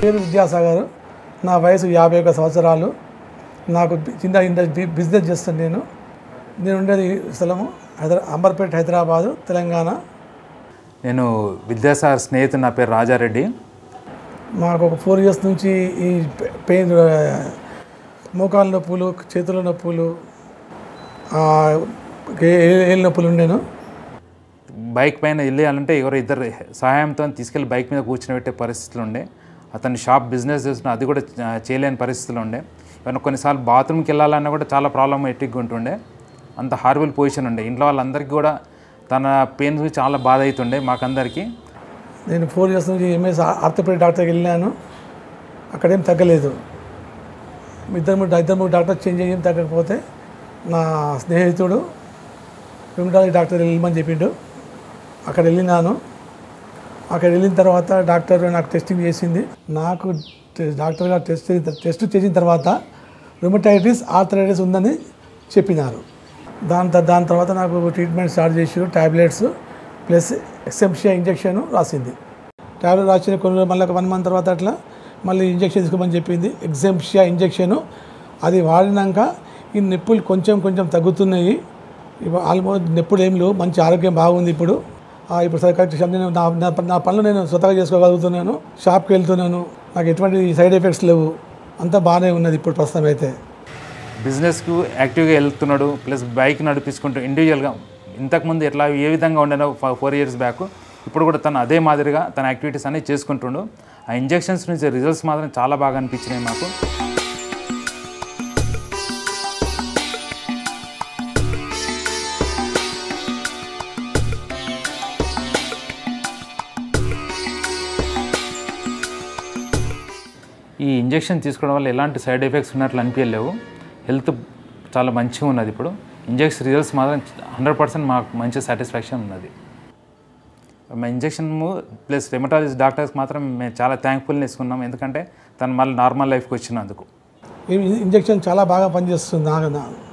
పేరు విద్యాసాగర్ నా వయసు యాభై ఒక సంవత్సరాలు నాకు బి- చిన్న ఇండస్ట్రీ బిజినెస్ చేస్తాను నేను నేను ఉండేది స్థలము హైదరా అంబర్పేట హైదరాబాదు తెలంగాణ నేను విద్యాసాగర్ స్నేహితుడు నా పేరు రాజారెడ్డి మాకు ఒక ఫోర్ ఇయర్స్ నుంచి ఈ పె- పెయిన్ ఆ, మోకాళ్ళ నొప్పులు చేతుల నొప్పులు ఆ, ఏ- ఏ- ఏళ్ళ నొప్పులు ఉండేను బైక్ పైన వెళ్ళాలంటే ఎవరో ఇద్దరు సహాయంతో తీసుకెళ్ళి బైక్ మీద కూర్చొని పెట్టే పరిస్థితులు ఉండే అతని షాప్ బిజినెస్ చేస్తున్న అది కూడా ఆ, చేయలేని పరిస్థితులు ఉండే ఏమన్నా కొన్నిసార్లు బాత్రూమ్కి వెళ్ళాలన్నా కూడా చాలా ప్రాబ్లమ్ ఎట్టిగా ఉంటుండే అంత హార్బుల్ పొజిషన్ ఉండే ఇంట్లో వాళ్ళందరికీ కూడా తన పెయిన్ గురించి చాలా బాధ అవుతుండే మాకందరికీ నేను ఫోర్ ఇయర్స్ నుంచి ఎంఎస్ ఆర్థోపెడిక్ డాక్టర్కి వెళ్ళాను అక్కడేం తగ్గలేదు ఇద్దరు ముగ్గురు ఇద్దరు ముగ్గురు డాక్టర్ చేంజ్ అయ్యేం తగ్గకపోతే నా స్నేహితుడు రుమటాలజీ డాక్టర్ వెళ్ళమని చెప్పిండు అక్కడ వెళ్ళినాను అక్కడ వెళ్ళిన తర్వాత డాక్టర్ నాకు టెస్టింగ్ చేసింది నాకు టె- డాక్టర్ గారు టెస్ట్ టెస్ట్ చేసిన తర్వాత రుమటైటిస్ ఆర్థరైటిస్ ఉందని చెప్పినారు దాని త- దాని తర్వాత నాకు ట్రీట్మెంట్ స్టార్ట్ చేసి టాబ్లెట్స్ ప్లస్ ఎక్సెంప్షియా ఇంజెక్షన్ రాసింది టాబ్లెట్ రాసిన కొన్ని మళ్ళీ వన్ మంత్ తర్వాత అట్లా మళ్ళీ ఇంజెక్షన్ తీసుకోమని చెప్పింది ఎగ్జెంప్షియా ఇంజెక్షను అది వాడినాక ఈ నొప్పులు కొంచెం కొంచెం తగ్గుతున్నాయి ఇప్పుడు ఆల్మోస్ట్ నొప్పులు ఏం లేవు మంచి ఆరోగ్యం బాగుంది ఇప్పుడు ఆ, ఇప్పుడు సరే కరెక్ట్ నేను నా నా నా పనులు నేను స్వతహాగా చేసుకోగలుగుతున్నాను షాప్కి వెళ్తున్నాను నాకు ఎటువంటి సైడ్ ఎఫెక్ట్స్ లేవు అంతా బాగానే ఉన్నది ఇప్పుడు ప్రస్తుతం అయితే బిజినెస్కు యాక్టివ్గా వెళ్తున్నాడు ప్లస్ బైక్ నడిపించుకుంటూ ఇండివిజువల్గా ఇంతకుముందు ఎట్లా ఏ విధంగా ఉండేనో ఫోర్ ఇయర్స్ బ్యాక్ ఇప్పుడు కూడా తను అదే మాదిరిగా తన యాక్టివిటీస్ అన్ని చేసుకుంటుండు ఆ ఇంజెక్షన్స్ నుంచి రిజల్ట్స్ మాత్రం చాలా బాగా అనిపించినాయి మాకు ఈ ఇంజెక్షన్ తీసుకోవడం వల్ల ఎలాంటి సైడ్ ఎఫెక్ట్స్ ఉన్నట్లు అనిపించలేవు హెల్త్ చాలా మంచిగా ఉన్నది ఇప్పుడు ఇంజెక్షన్ రిజల్ట్స్ మాత్రం హండ్రెడ్ పర్సెంట్ మాకు మంచి సాటిస్ఫాక్షన్ ఉన్నది మా ఇంజెక్షన్ ప్లస్ రెమటాలజిస్ట్ డాక్టర్స్ మాత్రం మేము చాలా థ్యాంక్ఫుల్ తీసుకున్నాం ఎందుకంటే తను మళ్ళీ నార్మల్ లైఫ్కి వచ్చినందుకు ఈ ఇంజెక్షన్ చాలా బాగా పనిచేస్తుంది నాకు నా-